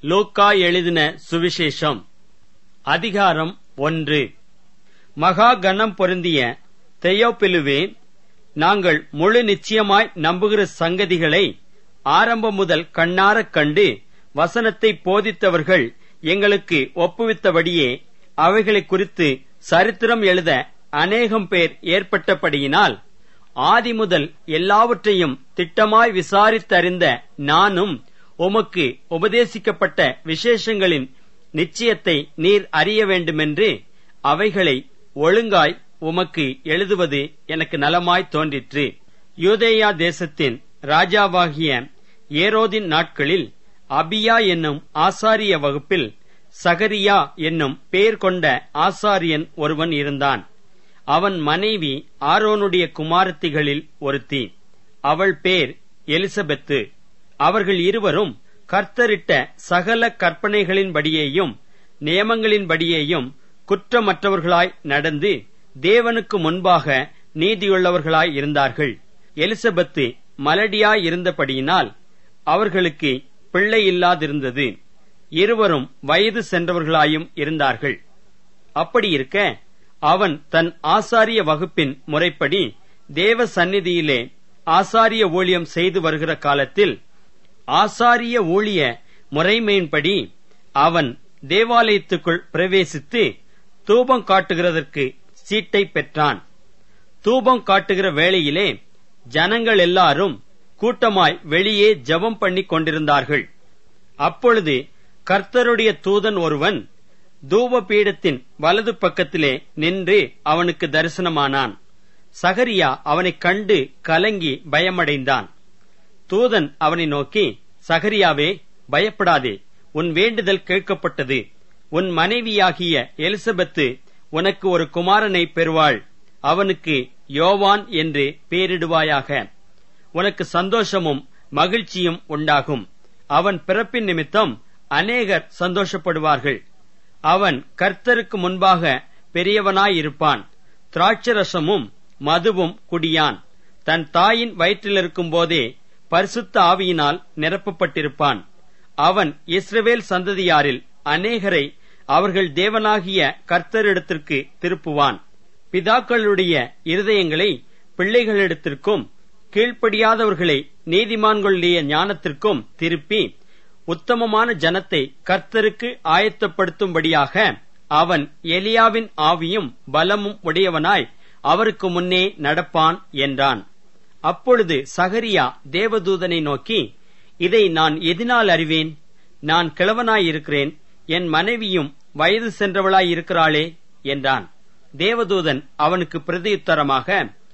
லூக்கா எழுதின சுவிசேஷம் அதிகாரம் ஒன்று மகா கனம் பொருந்திய தெயோப்பிலுவே நாங்கள் முழு நிச்சயமாய் நம்புகிற சங்கதிகளை ஆரம்பம் முதல் கண்ணாரக் கண்டு வசனத்தை போதித்தவர்கள் எங்களுக்கு ஒப்புவித்தபடியே அவைகளை குறித்து சரித்திரம் எழுத அநேகம் பேர் ஏற்பட்டபடியினால் ஆதி முதல் எல்லாவற்றையும் திட்டமாய் விசாரித்தறிந்த நானும் உமக்கு உபதேசிக்கப்பட்ட விசேஷங்களின் நிச்சயத்தை நீர் அறிய வேண்டுமென்று அவைகளை ஒழுங்காய் உமக்கு எழுதுவது எனக்கு நலமாய் தோன்றிற்று யூதேயா தேசத்தின் ராஜாவாகிய ஏரோதின் நாட்களில் அபியா என்னும் ஆசாரிய வகுப்பில் சகரியா என்னும் பெயர் கொண்ட ஆசாரியன் ஒருவன் இருந்தான் அவன் மனைவி ஆரோனுடைய குமாரத்திகளில் ஒருத்தி அவள் பேர் எலிசபெத்து அவர்கள் இருவரும் கர்த்தரிட்ட சகல கற்பனைகளின்படியேயும் நியமங்களின்படியேயும் குற்றமற்றவர்களாய் நடந்து தேவனுக்கு முன்பாக நீதியுள்ளவர்களாய் இருந்தார்கள் எலிசபெத்து மலடியாய் இருந்தபடியினால் அவர்களுக்கு பிள்ளை இல்லாதிருந்தது இருவரும் வயது சென்றவர்களாயும் இருந்தார்கள் அப்படி இருக்க அவன் தன் ஆசாரிய வகுப்பின் முறைப்படி தேவ சந்நிதியிலே ஆசாரிய ஊழியம் செய்து வருகிற காலத்தில் ஆசாரிய ஊழிய முறைமையின்படி அவன் தேவாலயத்துக்குள் பிரவேசித்து தூபம் காட்டுகிறதற்கு சீட்டை பெற்றான் தூபம் காட்டுகிற வேளையிலே ஜனங்கள் எல்லாரும் கூட்டமாய் வெளியே ஜெபம் பண்ணி கொண்டிருந்தார்கள் அப்பொழுது கர்த்தருடைய தூதன் ஒருவன் தூப பீடத்தின் வலது பக்கத்திலே நின்று அவனுக்கு தரிசனமானான் சகரியா அவனைக் கண்டு கலங்கி பயமடைந்தான் தூதன் அவனை நோக்கி சகரியாவே பயப்படாதே உன் வேண்டுதல் கேட்கப்பட்டது உன் மனைவியாகிய எலிசபெத்து உனக்கு ஒரு குமாரனை பெறுவாள் அவனுக்கு யோவான் என்று பெயரிடுவாயாக உனக்கு சந்தோஷமும் மகிழ்ச்சியும் உண்டாகும் அவன் பிறப்பின் நிமித்தம் அநேகர் சந்தோஷப்படுவார்கள் அவன் கர்த்தருக்கு முன்பாக பெரியவனாயிருப்பான் திராட்சரசமும் மதுவும் குடியான் தன் தாயின் வயிற்றிலிருக்கும் போதே பரிசுத்த ஆவியினால் நிரப்பப்பட்டிருப்பான் அவன் இஸ்ரவேல் சந்ததியாரில் அநேகரை அவர்கள் தேவனாகிய கர்த்தரிடத்திற்கு திருப்புவான் பிதாக்களுடைய இருதயங்களை பிள்ளைகளிடத்திற்கும் கீழ்ப்படியாதவர்களை நீதிமான்களுடைய ஞானத்திற்கும் திருப்பி உத்தமமான ஜனத்தை கர்த்தருக்கு ஆயத்தப்படுத்தும்படியாக அவன் எலியாவின் ஆவியும் பலமும் உடையவனாய் அவருக்கு முன்னே நடப்பான் என்றான் அப்பொழுது சகரியா தேவதூதனை நோக்கி இதை நான் எதினால் அறிவேன் நான் கிழவனாயிருக்கிறேன் என் மனைவியும் வயது சென்றவளாயிருக்கிறாளே என்றான் தேவதூதன் அவனுக்கு பிரதியுத்தரமாக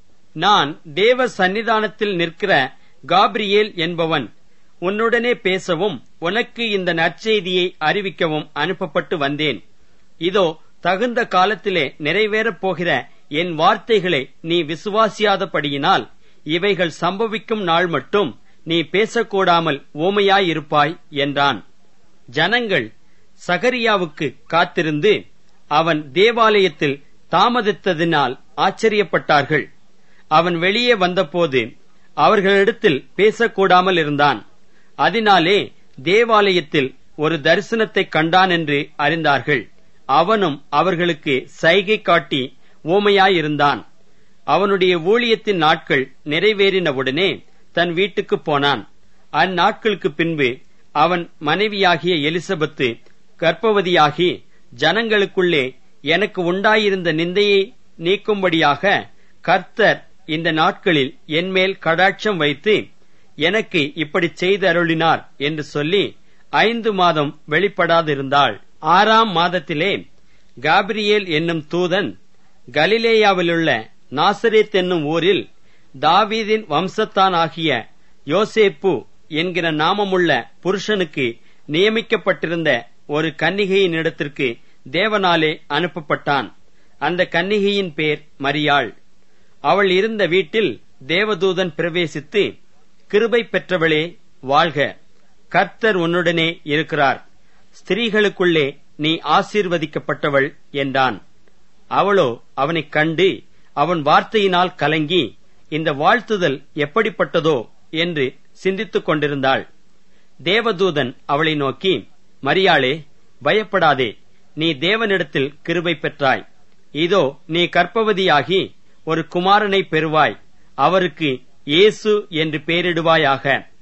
நான் தேவ சன்னிதானத்தில் நிற்கிற காப்ரியேல் என்பவன் உன்னுடனே பேசவும் உனக்கு இந்த நற்செய்தியை அறிவிக்கவும் அனுப்பப்பட்டு வந்தேன் இதோ தகுந்த காலத்திலே நிறைவேறப் போகிற என் வார்த்தைகளை நீ விசுவாசியாதபடியினால் இவைகள் சம்பவிக்கும் நாள் மட்டும் நீ பேசக்கூடாமல் ஊமையாயிருப்பாய் என்றான் ஜனங்கள் சகரியாவுக்கு காத்திருந்து அவன் தேவாலயத்தில் தாமதித்ததினால் ஆச்சரியப்பட்டார்கள் அவன் வெளியே வந்தபோது அவர்களிடத்தில் பேசக்கூடாமல் இருந்தான் அதனாலே தேவாலயத்தில் ஒரு தரிசனத்தை கண்டான் என்று அறிந்தார்கள் அவனும் அவர்களுக்கு சைகை காட்டி ஊமையாயிருந்தான் அவனுடைய ஊழியத்தின் நாட்கள் நிறைவேறினவுடனே தன் வீட்டுக்கு போனான் அந்நாட்களுக்கு பின்பு அவன் மனைவியாகிய எலிசபெத்து கர்ப்பவதியாகி ஜனங்களுக்குள்ளே எனக்கு உண்டாயிருந்த நிந்தையை நீக்கும்படியாக கர்த்தர் இந்த நாட்களில் என்மேல் கடாட்சம் வைத்து எனக்கு இப்படி செய்து அருளினார் என்று சொல்லி ஐந்து மாதம் வெளிப்படாதிருந்தாள் ஆறாம் மாதத்திலே காபிரியேல் என்னும் தூதன் கலிலேயாவிலுள்ள நாசரேத் என்னும் ஊரில் தாவீதின் வம்சத்தானாகிய யோசேப்பு என்கிற நாமமுள்ள புருஷனுக்கு நியமிக்கப்பட்டிருந்த ஒரு கன்னிகையின் இடத்திற்கு தேவனாலே அனுப்பப்பட்டான் அந்த கன்னிகையின் பேர் மரியாள் அவள் இருந்த வீட்டில் தேவதூதன் பிரவேசித்து கிருபை பெற்றவளே வாழ்க கர்த்தர் உன்னுடனே இருக்கிறார் ஸ்திரீகளுக்குள்ளே நீ ஆசீர்வதிக்கப்பட்டவள் என்றான் அவளோ அவனைக் கண்டு அவன் வார்த்தையினால் கலங்கி இந்த வாழ்த்துதல் எப்படிப்பட்டதோ என்று சிந்தித்துக் கொண்டிருந்தாள் தேவதூதன் அவளை நோக்கி மரியாளே பயப்படாதே நீ தேவனிடத்தில் கிருபை பெற்றாய் இதோ நீ கற்பவதியாகி ஒரு குமாரனை பெறுவாய் அவருக்கு இயேசு என்று பெயரிடுவாயாக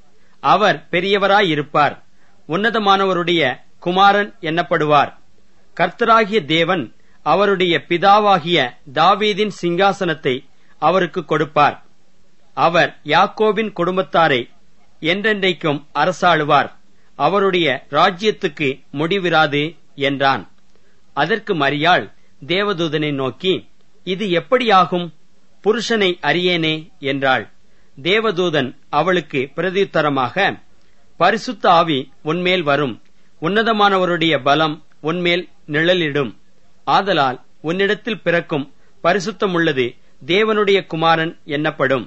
அவர் பெரியவராயிருப்பார் உன்னதமானவருடைய குமாரன் என்னப்படுவார் கர்த்தராகிய தேவன் அவருடைய பிதாவாகிய தாவீதின் சிங்காசனத்தை அவருக்கு கொடுப்பார் அவர் யாக்கோபின் குடும்பத்தாரை என்றென்றைக்கும் அரசாளுவார் அவருடைய ராஜ்யத்துக்கு முடிவிராது என்றான் அதற்கு மரியாள் தேவதூதனை நோக்கி இது எப்படியாகும் புருஷனை அறியேனே என்றாள் தேவதூதன் அவளுக்கு பிரதியுத்தரமாக பரிசுத்த ஆவி உன்மேல் வரும் உன்னதமானவருடைய பலம் உன்மேல் நிழலிடும் ஆதலால் உன்னிடத்தில் பிறக்கும் பரிசுத்தமுள்ளது தேவனுடைய குமாரன் என்னப்படும்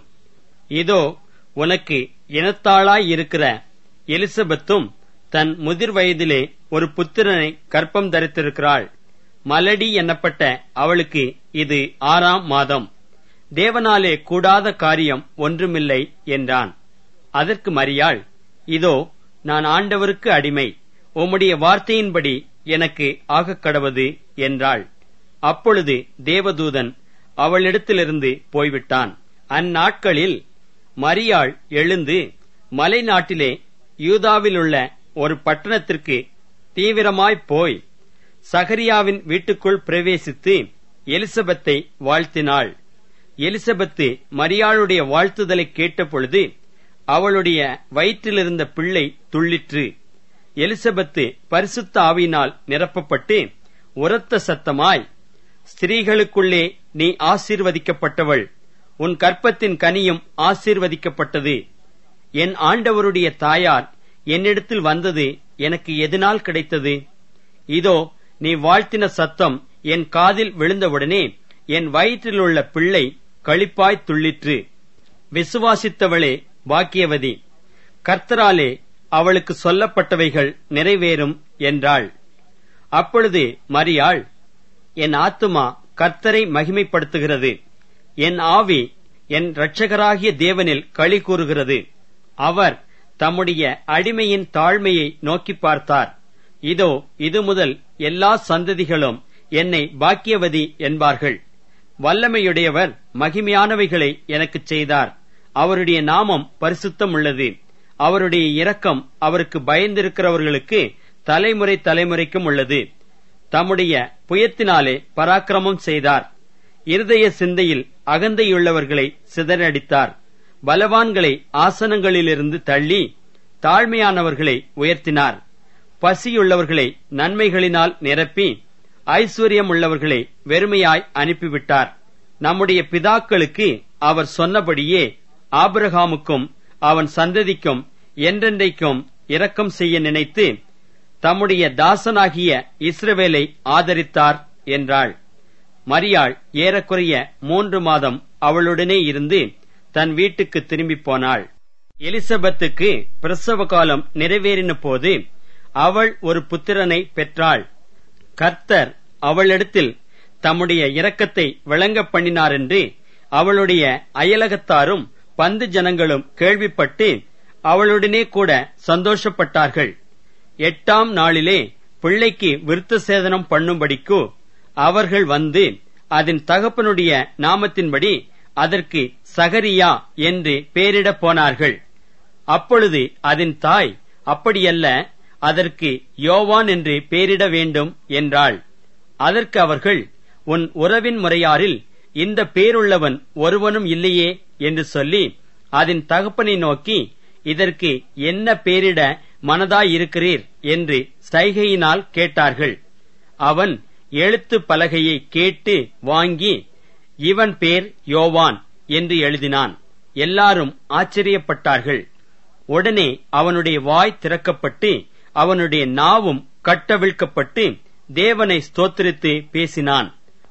இதோ உனக்கு இனத்தாளாய் இருக்கிற எலிசபெத்தும் தன் முதிர் வயதிலே ஒரு புத்திரனை கற்பம் தரித்திருக்கிறாள் மலடி என்னப்பட்ட அவளுக்கு இது ஆறாம் மாதம் தேவனாலே கூடாத காரியம் ஒன்றுமில்லை என்றான் அதற்கு மரியாள் இதோ நான் ஆண்டவருக்கு அடிமை உம்முடைய வார்த்தையின்படி எனக்கு ஆகக் கடவது என்றாள் அப்பொழுது தேவதூதன் அவளிடத்திலிருந்து போய்விட்டான் அந்நாட்களில் மரியாள் எழுந்து மலை நாட்டிலே யூதாவிலுள்ள ஒரு பட்டணத்திற்கு தீவிரமாய் போய் சகரியாவின் வீட்டுக்குள் பிரவேசித்து எலிசபெத்தை வாழ்த்தினாள் எலிசபெத்து மரியாளுடைய வாழ்த்துதலை கேட்டபொழுது அவளுடைய வயிற்றிலிருந்த பிள்ளை துள்ளிற்று எலிசபெத்து பரிசுத்த ஆவியினால் நிரப்பப்பட்டு உரத்த சத்தமாய் ஸ்திரீகளுக்குள்ளே நீ ஆசீர்வதிக்கப்பட்டவள் உன் கற்பத்தின் கனியும் ஆசீர்வதிக்கப்பட்டது என் ஆண்டவருடைய தாயார் என்னிடத்தில் வந்தது எனக்கு எதனால் கிடைத்தது இதோ நீ வாழ்த்தின சத்தம் என் காதில் விழுந்தவுடனே என் வயிற்றிலுள்ள பிள்ளை களிப்பாய் துள்ளிற்று விசுவாசித்தவளே பாக்கியவதி கர்த்தராலே அவளுக்கு சொல்லப்பட்டவைகள் நிறைவேறும் என்றாள் அப்பொழுது மரியாள் என் ஆத்துமா கர்த்தரை மகிமைப்படுத்துகிறது என் ஆவி என் இரட்சகராகிய தேவனில் களி கூறுகிறது அவர் தம்முடைய அடிமையின் தாழ்மையை நோக்கி பார்த்தார் இதோ இது முதல் எல்லா சந்ததிகளும் என்னை பாக்கியவதி என்பார்கள் வல்லமையுடையவர் மகிமையானவைகளை எனக்குச் செய்தார் அவருடைய நாமம் பரிசுத்தம் உள்ளது அவருடைய இரக்கம் அவருக்கு பயந்திருக்கிறவர்களுக்கு தலைமுறை தலைமுறைக்கும் உள்ளது தம்முடைய புயத்தினாலே பராக்கிரமம் செய்தார் இருதய சிந்தையில் அகந்தையுள்ளவர்களை சிதறடித்தார் பலவான்களை ஆசனங்களிலிருந்து தள்ளி தாழ்மையானவர்களை உயர்த்தினார் பசியுள்ளவர்களை நன்மைகளினால் நிரப்பி ஐஸ்வர்யம் உள்ளவர்களை வெறுமையாய் அனுப்பிவிட்டார் நம்முடைய பிதாக்களுக்கு அவர் சொன்னபடியே ஆபிரகாமுக்கும் அவன் சந்ததிக்கும் என்றென்றைக்கும் இரக்கம் செய்ய நினைத்து தம்முடைய தாசனாகிய இஸ்ரவேலை ஆதரித்தார் என்றாள் மரியாள் ஏறக்குறைய மூன்று மாதம் அவளுடனே இருந்து தன் வீட்டுக்கு திரும்பிப் போனாள் எலிசபெத்துக்கு பிரசவ காலம் நிறைவேறின போது அவள் ஒரு புத்திரனை பெற்றாள் கர்த்தர் அவளிடத்தில் தம்முடைய இரக்கத்தை விளங்க பண்ணினார் என்று அவளுடைய அயலகத்தாரும் பந்து ஜனங்களும் கேள்விப்பட்டு அவளுடனே கூட சந்தோஷப்பட்டார்கள் எட்டாம் நாளிலே பிள்ளைக்கு விருத்த சேதனம் பண்ணும்படிக்கு அவர்கள் வந்து அதன் தகப்பனுடைய நாமத்தின்படி அதற்கு சகரியா என்று பெயரிடப் போனார்கள் அப்பொழுது அதன் தாய் அப்படியல்ல அதற்கு யோவான் என்று பெயரிட வேண்டும் என்றாள் அதற்கு அவர்கள் உன் உறவின் முறையாரில் இந்த பேருள்ளவன் ஒருவனும் இல்லையே என்று சொல்லி அதன் தகப்பனை நோக்கி இதற்கு என்ன பேரிட மனதாயிருக்கிறீர் என்று சைகையினால் கேட்டார்கள் அவன் எழுத்து பலகையை கேட்டு வாங்கி இவன் பேர் யோவான் என்று எழுதினான் எல்லாரும் ஆச்சரியப்பட்டார்கள் உடனே அவனுடைய வாய் திறக்கப்பட்டு அவனுடைய நாவும் கட்டவிழ்க்கப்பட்டு தேவனை ஸ்தோத்திரித்து பேசினான்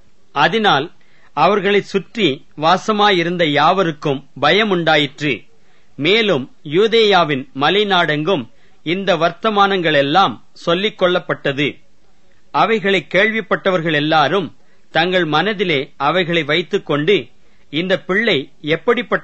அதனால் அவர்களை சுற்றி வாசமாயிருந்த யாவருக்கும் பயம் உண்டாயிற்று மேலும் யூதேயாவின் மலைநாடெங்கும் இந்த வர்த்தமானங்களெல்லாம் சொல்லிக் கொள்ளப்பட்டது அவைகளை கேள்விப்பட்டவர்கள் எல்லாரும் தங்கள் மனதிலே அவைகளை வைத்துக்கொண்டு இந்த பிள்ளை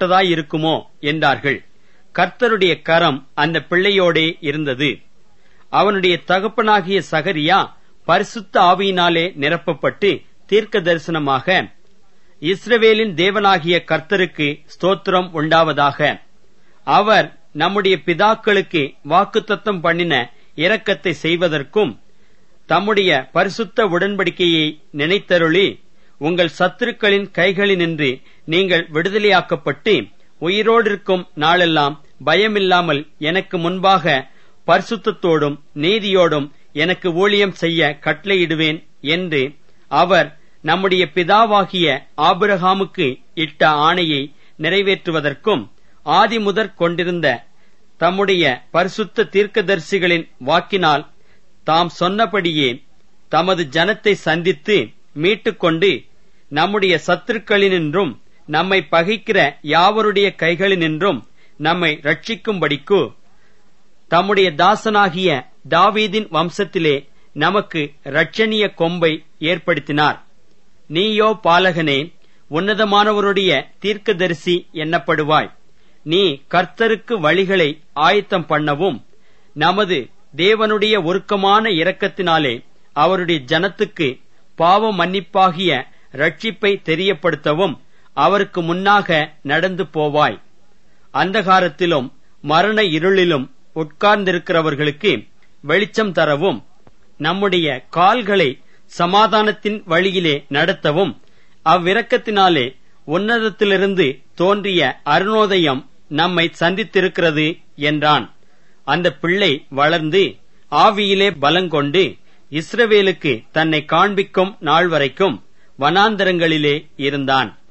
எப்படிப்பட்டதாயிருக்குமோ என்றார்கள் கர்த்தருடைய கரம் அந்த பிள்ளையோடே இருந்தது அவனுடைய தகப்பனாகிய சகரியா பரிசுத்த ஆவியினாலே நிரப்பப்பட்டு தீர்க்க தரிசனமாக இஸ்ரவேலின் தேவனாகிய கர்த்தருக்கு ஸ்தோத்திரம் உண்டாவதாக அவர் நம்முடைய பிதாக்களுக்கு வாக்குத்தத்தம் பண்ணின இரக்கத்தை செய்வதற்கும் தம்முடைய பரிசுத்த உடன்படிக்கையை நினைத்தருளி உங்கள் சத்துருக்களின் கைகளினின்று நீங்கள் விடுதலையாக்கப்பட்டு உயிரோடிருக்கும் நாளெல்லாம் பயமில்லாமல் எனக்கு முன்பாக பரிசுத்தத்தோடும் நீதியோடும் எனக்கு ஊழியம் செய்ய கட்டளையிடுவேன் என்று அவர் நம்முடைய பிதாவாகிய ஆபிரகாமுக்கு இட்ட ஆணையை நிறைவேற்றுவதற்கும் ஆதி முதற் கொண்டிருந்த தம்முடைய பரிசுத்த தீர்க்கதரிசிகளின் வாக்கினால் தாம் சொன்னபடியே தமது ஜனத்தை சந்தித்து மீட்டுக்கொண்டு நம்முடைய சத்துருக்களினின்றும் நம்மை பகைக்கிற யாவருடைய கைகளினின்றும் நம்மை ரட்சிக்கும்படிக்கு தம்முடைய தாசனாகிய தாவீதின் வம்சத்திலே நமக்கு இரட்சணிய கொம்பை ஏற்படுத்தினார் நீயோ பாலகனே உன்னதமானவருடைய தீர்க்கதரிசி எண்ணப்படுவாய் நீ கர்த்தருக்கு வழிகளை ஆயத்தம் பண்ணவும் நமது தேவனுடைய உருக்கமான இரக்கத்தினாலே அவருடைய ஜனத்துக்கு பாவ மன்னிப்பாகிய ரட்சிப்பை தெரியப்படுத்தவும் அவருக்கு முன்னாக நடந்து போவாய் அந்தகாரத்திலும் மரண இருளிலும் உட்கார்ந்திருக்கிறவர்களுக்கு வெளிச்சம் தரவும் நம்முடைய கால்களை சமாதானத்தின் வழியிலே நடத்தவும் அவ்விரக்கத்தினாலே உன்னதத்திலிருந்து தோன்றிய அருணோதயம் நம்மை சந்தித்திருக்கிறது என்றான் அந்த பிள்ளை வளர்ந்து ஆவியிலே பலங்கொண்டு இஸ்ரவேலுக்கு தன்னை காண்பிக்கும் நாள் வரைக்கும் வனாந்தரங்களிலே இருந்தான்